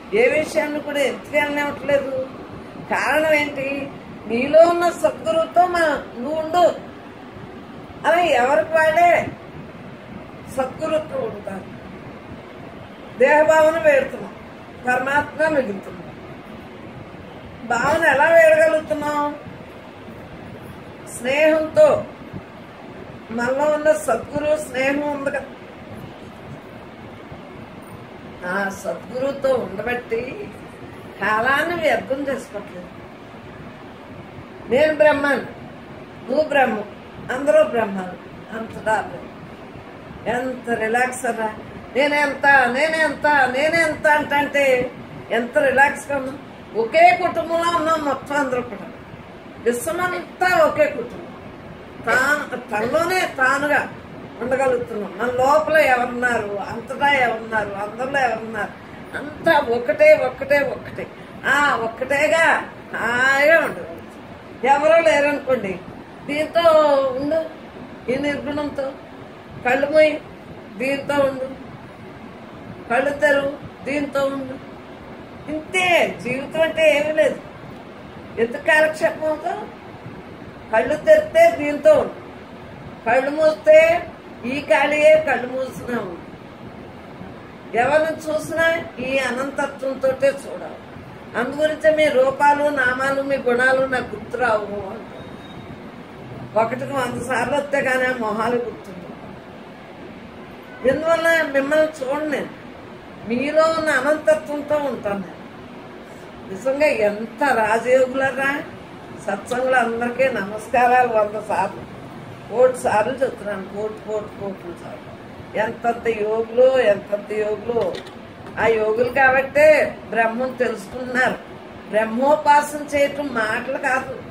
ఏ విషయాన్ని కూడా ఎందుకు వెళ్ళనివ్వట్లేదు కారణం ఏంటి నీలో ఉన్న సద్గురువుతో మా నువ్వు ఉండు అని ఎవరికి వాళ్ళే సద్గురుతో ఉంటారు దేహభావన వేడుతున్నాం పరమాత్మ మిగులుతున్నాం భావన ఎలా వేయగలుగుతున్నాం స్నేహంతో మనలో ఉన్న సద్గురు స్నేహం ఉంది కదా ఆ సద్గురుతో ఉండబట్టి కాలాన్ని వ్యర్థం చేసుకోవట్లేదు నేను బ్రహ్మాను నువ్వు బ్రహ్మ అందరూ బ్రహ్మాను అంతటా బ్రహ్మ. ఎంత రిలాక్స్ అరా నేనెంత నేనెంత నేనెంత అంటే ఎంత రిలాక్స్గా ఉన్నాం ఒకే కుటుంబంలో ఉన్నాం మొత్తం అందరూ కూడా విశ్వమంతా ఒకే కుటుంబం తాను తనలోనే తానుగా ఉండగలుగుతున్నాం మన లోపల ఎవరున్నారు అంతటా ఎవరున్నారు అందరిలో ఎవరున్నారు అంతా ఒకటే ఒక్కటే ఒక్కటే ఆ ఒక్కటేగా హాయిగా ఉండగలుగుతాం ఎవరో లేరనుకోండి దీంతో ఉండు ఈ నిర్గుణంతో కళ్ళు మూయి దీంతో ఉండు కళ్ళు తెరువు దీంతో ఉండు ఇంతే జీవితం అంటే ఏమీ లేదు ఎందుకు కాలక్షేపం అవుతావు కళ్ళు తెరిస్తే దీంతో ఉండు కళ్ళు మూస్తే ఈ ఖాళీయే కళ్ళు మూసినా ఉండు ఎవరిని చూసినా ఈ అనంతత్వంతో చూడాలి అందుగురించే మీ రూపాలు నామాలు మీ గుణాలు నాకు గుర్తురావు అంటారు. ఒకటికి వంద సార్లు వస్తే కానీ ఆ మొహాలు గుర్తుంది ఎందువల్ల మిమ్మల్ని చూడండి నేను మీలో ఉన్న అనంతత్వంతో ఉంటాను నేను నిజంగా ఎంత రాజయోగులరా సత్సంగులు అందరికీ నమస్కారాలు వంద సార్లు కోటి సార్లు చెప్తున్నాను కోటి కోటి కోట్లు సార్లు ఎంతంత యోగులు ఎంతంత యోగులు ఆ యోగులు కాబట్టే బ్రహ్మం తెలుసుకున్నారు బ్రహ్మోపాసన చేయటం మాటలు కాదు